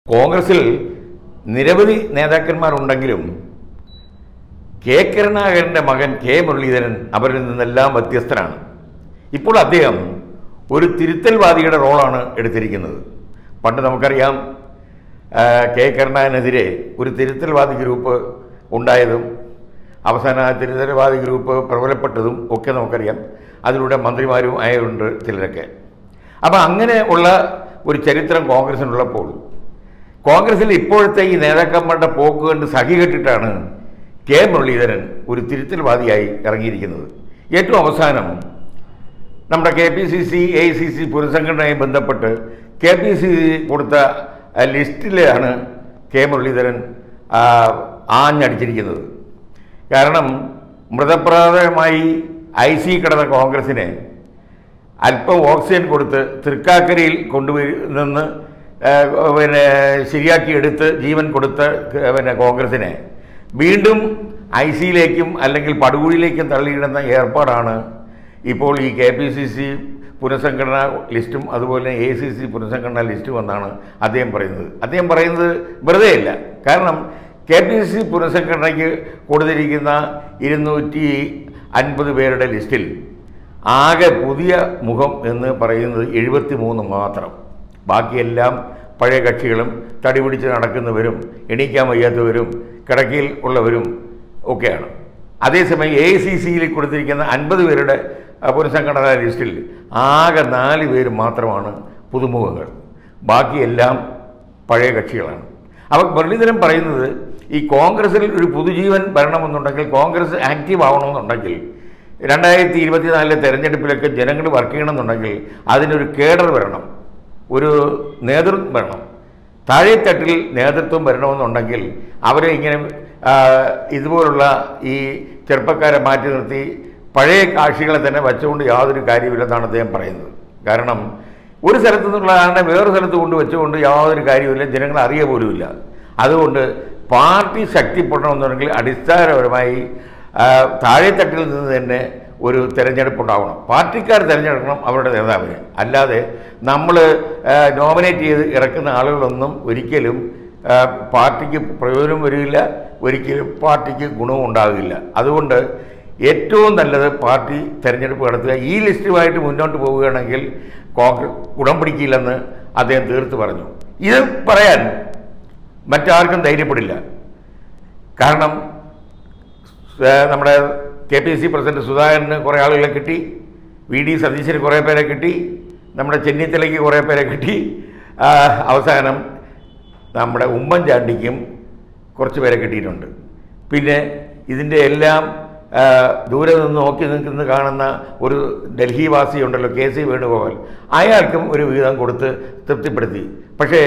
കോൺഗ്രസിൽ നിരവധി നേതാക്കന്മാരുണ്ടെങ്കിലും കെ കരുണാകരൻ്റെ മകൻ കെ മുരളീധരൻ അവരിൽ നിന്നെല്ലാം വ്യത്യസ്തനാണ് ഇപ്പോൾ അദ്ദേഹം ഒരു തിരുത്തൽവാദിയുടെ റോളാണ് എടുത്തിരിക്കുന്നത് പണ്ട് നമുക്കറിയാം ആ, കെ കരുണാകരനെതിരെ ഒരു തിരുത്തൽവാദി ഗ്രൂപ്പ് ഉണ്ടായതും അവസാന ആ തിരുത്തൽവാദി ഗ്രൂപ്പ് പ്രബലപ്പെട്ടതും ഒക്കെ നമുക്കറിയാം അതിലൂടെ മന്ത്രിമാരും ആയതുണ്ട് ചിലരൊക്കെ അപ്പം അങ്ങനെ ഉള്ള ഒരു ചരിത്രം കോൺഗ്രസിനുള്ളപ്പോൾ കോൺഗ്രസിൽ ഇപ്പോഴത്തെ ഈ നേതാക്കന്മാരുടെ പോക്ക് കണ്ട് സഹികെട്ടിട്ടാണ് കെ മുരളീധരൻ ഒരു തിരുത്തൽവാദിയായി ഇറങ്ങിയിരിക്കുന്നത് ഏറ്റവും അവസാനം നമ്മുടെ K P C C A C C പുനഃസംഘടനയുമായി ബന്ധപ്പെട്ട് കെ പി സി സി കൊടുത്ത ആ, ലിസ്റ്റിലാണ് കെ മുരളീധരൻ ആ, ആഞ്ഞടിച്ചിരിക്കുന്നത് കാരണം മൃതപ്രാതമായി ഐ സി കിടന്ന കോൺഗ്രസിനെ അല്പം ഓക്സിജൻ കൊടുത്ത് തൃക്കാക്കരയിൽ കൊണ്ടുപോയി നിന്ന് ആ, പിന്നെ ശരിയാക്കി എടുത്ത് ജീവൻ കൊടുത്ത ക- പിന്നെ കോൺഗ്രസിനെ വീണ്ടും ഐ സിയിലേക്കും അല്ലെങ്കിൽ പടുകുഴിയിലേക്കും തള്ളിയിടുന്ന ഏർപ്പാടാണ് ഇപ്പോൾ ഈ കെ പി സി സി പുനഃസംഘടനാ ലിസ്റ്റും അതുപോലെ എ സി സി പുനഃസംഘടനാ ലിസ്റ്റും എന്നാണ് അദ്ദേഹം പറയുന്നത് അദ്ദേഹം പറയുന്നത് വെറുതെ അല്ല കാരണം കെ പി സി സി പുനഃസംഘടനയ്ക്ക് കൊടുത്തിരിക്കുന്ന ഇരുന്നൂറ്റി അൻപത് പേരുടെ ലിസ്റ്റിൽ ആകെ പുതിയ മുഖം എന്ന് പറയുന്നത് എഴുപത്തി മൂന്ന് മാത്രം ബാക്കിയെല്ലാം പഴയ കക്ഷികളും തടി പിടിച്ച് നടക്കുന്നവരും എണീക്കാൻ വയ്യാത്തവരും കിടക്കയിൽ ഉള്ളവരും ഒക്കെയാണ് അതേസമയം എ സി സിയിൽ കൊടുത്തിരിക്കുന്ന അൻപത് പേരുടെ ആ, പുനഃസംഘടനാ ലിസ്റ്റിൽ ആകെ നാല് പേര് മാത്രമാണ് പുതുമുഖങ്ങൾ ബാക്കിയെല്ലാം പഴയ കക്ഷികളാണ് അപ്പോൾ മുരളീധരൻ പറയുന്നത് ഈ കോൺഗ്രസിൽ ഒരു പുതുജീവൻ വരണമെന്നുണ്ടെങ്കിൽ കോൺഗ്രസ് ആക്റ്റീവ് ആവണമെന്നുണ്ടെങ്കിൽ രണ്ടായിരത്തി ഇരുപത്തിനാലിലെ തെരഞ്ഞെടുപ്പിലൊക്കെ ജനങ്ങൾ വർക്ക് ചെയ്യണമെന്നുണ്ടെങ്കിൽ അതിനൊരു കേഡർ വരണം ഒരു നേതൃത്വം വരണം താഴെത്തട്ടിൽ നേതൃത്വം വരണമെന്നുണ്ടെങ്കിൽ അവരെ ഇങ്ങനെ ആ, ഇതുപോലുള്ള ഈ ചെറുപ്പക്കാരെ മാറ്റി നിർത്തി പഴയ കാക്ഷികളെ തന്നെ വച്ചുകൊണ്ട് യാതൊരു കാര്യമില്ലെന്നാണ് അദ്ദേഹം പറയുന്നത് കാരണം ഒരു സ്ഥലത്തു നിന്നുള്ള ആളിനെ വേറൊരു സ്ഥലത്ത് കൊണ്ട് വെച്ചുകൊണ്ട് യാതൊരു കാര്യമില്ല ജനങ്ങൾ അറിയ പോലുമില്ല അതുകൊണ്ട് പാർട്ടി ശക്തിപ്പെടണമെന്നുണ്ടെങ്കിൽ അടിസ്ഥാനപരമായി ആ, താഴെത്തട്ടിൽ നിന്ന് തന്നെ ഒരു തിരഞ്ഞെടുപ്പ് ഉണ്ടാവണം പാർട്ടിക്കാർ തിരഞ്ഞെടുക്കണം അവരുടെ നേതാവിനെ അല്ലാതെ നമ്മൾ നോമിനേറ്റ് ചെയ്ത് ഇറക്കുന്ന ആളുകളൊന്നും ഒരിക്കലും ആ, പാർട്ടിക്ക് പ്രയോജനം വരില്ല ഒരിക്കലും പാർട്ടിക്ക് ഗുണവും ഉണ്ടാകില്ല അതുകൊണ്ട് ഏറ്റവും നല്ലത് പാർട്ടി തിരഞ്ഞെടുപ്പ് നടത്തുക ഈ ലിസ്റ്റുമായിട്ട് മുന്നോട്ട് പോവുകയാണെങ്കിൽ കോൺഗ്രസ് ഗുണം പിടിക്കില്ലെന്ന് അദ്ദേഹം തീർത്ത് പറഞ്ഞു ഇത് പറയാൻ മറ്റാർക്കും ധൈര്യപ്പെടില്ല കാരണം ഏഹ് നമ്മുടെ കെ പി സി പ്രസിഡന്റ് സുധാകരന് കുറേ ആളുകളെ കിട്ടി വി ഡി സതീശന് കുറേ പേരെ കിട്ടി നമ്മുടെ ചെന്നിത്തലയ്ക്ക് കുറേ പേരെ കിട്ടി ആ, അവസാനം നമ്മുടെ ഉമ്മൻചാണ്ടിക്കും കുറച്ച് പേരെ കിട്ടിയിട്ടുണ്ട് പിന്നെ ഇതിൻ്റെ എല്ലാം ആ, ദൂരെ നിന്ന് നോക്കി നിൽക്കുന്ന കാണുന്ന ഒരു ഡൽഹി വാസിയുണ്ടല്ലോ കെ സി വേണുഗോപാൽ അയാൾക്കും ഒരു വിഹിതം കൊടുത്ത് തൃപ്തിപ്പെടുത്തി പക്ഷേ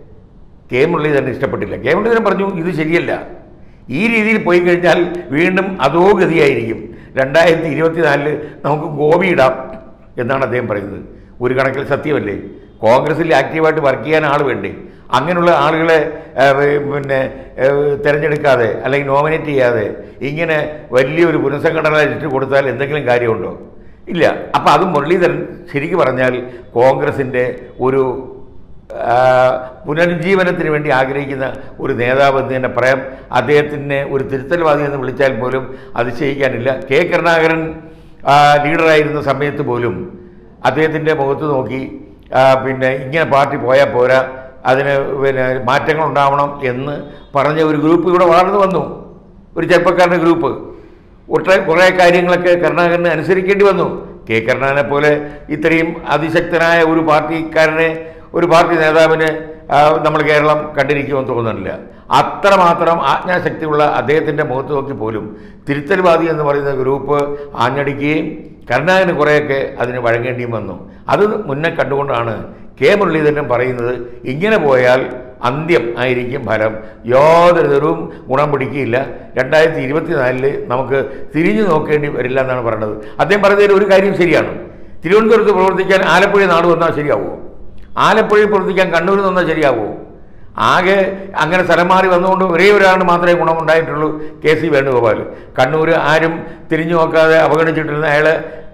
കെ മുരളീധരൻ ഇഷ്ടപ്പെട്ടില്ല കെ മുരളീധരൻ പറഞ്ഞു ഇത് ശരിയല്ല ഈ രീതിയിൽ പോയി കഴിഞ്ഞാൽ വീണ്ടും അതോ ഗതിയായിരിക്കും രണ്ടായിരത്തി ഇരുപത്തിനാലില് നമുക്ക് ഗോപി ഇടാം എന്നാണ് അദ്ദേഹം പറയുന്നത് ഒരു കണക്കിൽ സത്യമല്ലേ കോൺഗ്രസിൽ ആക്റ്റീവായിട്ട് വർക്ക് ചെയ്യാൻ ആൾ വേണ്ടേ അങ്ങനെയുള്ള ആളുകളെ ആ, പിന്നെ ആ, തിരഞ്ഞെടുക്കാതെ അല്ലെങ്കിൽ നോമിനേറ്റ് ചെയ്യാതെ ഇങ്ങനെ വലിയൊരു പുനഃസംഘടന ലിസ്റ്റ് കൊടുത്താൽ എന്തെങ്കിലും കാര്യമുണ്ടോ ഇല്ല അപ്പം അത് മുരളീധരൻ ശരിക്കും പറഞ്ഞാൽ കോൺഗ്രസിൻ്റെ ഒരു ആ, പുനരുജ്ജീവനത്തിന് വേണ്ടി ആഗ്രഹിക്കുന്ന ഒരു നേതാവ് എന്ന് തന്നെ പറയാം അദ്ദേഹത്തിനെ ഒരു തിരുത്തൽവാദി എന്ന് വിളിച്ചാൽ പോലും അതിശയിക്കാനില്ല കെ കരുണാകരൻ ആ, ലീഡറായിരുന്ന സമയത്ത് പോലും അദ്ദേഹത്തിൻ്റെ മുഖത്ത് നോക്കി ആ, പിന്നെ ഇങ്ങനെ പാർട്ടി പോയാൽ പോരാ അതിന് പിന്നെ മാറ്റങ്ങൾ ഉണ്ടാവണം എന്ന് പറഞ്ഞ ഒരു ഗ്രൂപ്പ് ഇവിടെ വളർന്നു വന്നു ഒരു ചെറുപ്പക്കാരുടെ ഗ്രൂപ്പ് ഒട്ടേ കുറേ കാര്യങ്ങളൊക്കെ കരുണാകരന് അനുസരിക്കേണ്ടി വന്നു കെ കരുണാകരനെ പോലെ ഇത്രയും അതിശക്തനായ ഒരു പാർട്ടിക്കാരനെ ഒരു പാർട്ടി നേതാവിനെ ആ, നമ്മൾ കേരളം കണ്ടിരിക്കുമെന്ന് തോന്നുന്നില്ല അത്രമാത്രം ആജ്ഞാശക്തിയുള്ള അദ്ദേഹത്തിൻ്റെ മുഖത്ത് നോക്കി പോലും തിരുത്തൽവാദി എന്ന് പറയുന്ന ഗ്രൂപ്പ് ആഞ്ഞടിക്കുകയും കരുണാകരന് കുറേയൊക്കെ അതിന് വഴങ്ങേണ്ടിയും വന്നു അത് മുന്നേ കണ്ടുകൊണ്ടാണ് കെ മുരളീധരൻ പറയുന്നത് ഇങ്ങനെ പോയാൽ അന്ത്യം ആയിരിക്കും ഫലം യാതൊരു തരവും ഗുണം പിടിക്കുകയില്ല രണ്ടായിരത്തി ഇരുപത്തിനാലില് നമുക്ക് തിരിഞ്ഞു നോക്കേണ്ടി വരില്ല എന്നാണ് പറയുന്നത് അദ്ദേഹം പറഞ്ഞതിൽ ഒരു കാര്യം ശരിയാണ് തിരുവനന്തപുരത്ത് പ്രവർത്തിക്കാൻ ആലപ്പുഴ നാട് വന്നാൽ ശരിയാവുമോ ആലപ്പുഴയിൽ പ്രവർത്തിക്കാൻ കണ്ണൂരിൽ വന്നാൽ ശരിയാവുമോ ആകെ അങ്ങനെ സ്ഥലം മാറി വന്നുകൊണ്ട് ഒരേ ഒരാളിന് മാത്രമേ ഗുണമുണ്ടായിട്ടുള്ളൂ കെ സി വേണുഗോപാൽ കണ്ണൂർ ആരും തിരിഞ്ഞു നോക്കാതെ അവഗണിച്ചിട്ടിരുന്ന അയാൾ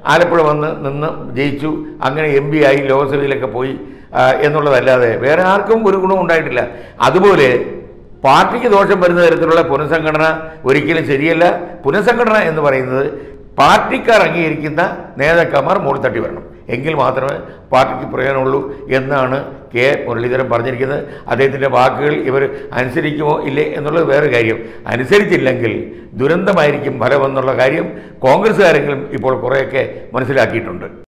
ആലപ്പുഴ വന്ന് നിന്ന് ജയിച്ചു അങ്ങനെ എം പി ആയി ലോക്സഭയിലൊക്കെ പോയി ആ, എന്നുള്ളതല്ലാതെ വേറെ ആർക്കും ഒരു ഗുണവും ഉണ്ടായിട്ടില്ല അതുപോലെ പാർട്ടിക്ക് ദോഷം വരുന്ന തരത്തിലുള്ള പുനഃസംഘടന ഒരിക്കലും ശരിയല്ല പുനഃസംഘടന എന്ന് പറയുന്നത് പാർട്ടിക്കാർ അംഗീകരിക്കുന്ന നേതാക്കന്മാർ മുകളിൽ തട്ടി വരണം എങ്കിൽ മാത്രമേ പാർട്ടിക്ക് പ്രയോജനമുള്ളൂ എന്നാണ് കെ മുരളീധരൻ പറഞ്ഞിരിക്കുന്നത് അദ്ദേഹത്തിൻ്റെ വാക്കുകൾ ഇവർ അനുസരിക്കുമോ ഇല്ലേ എന്നുള്ളത് വേറെ കാര്യം അനുസരിച്ചില്ലെങ്കിൽ ദുരന്തമായിരിക്കും ഫലമെന്നുള്ള കാര്യം കോൺഗ്രസ്സുകാരെങ്കിലും ഇപ്പോൾ കുറേയൊക്കെ മനസ്സിലാക്കിയിട്ടുണ്ട്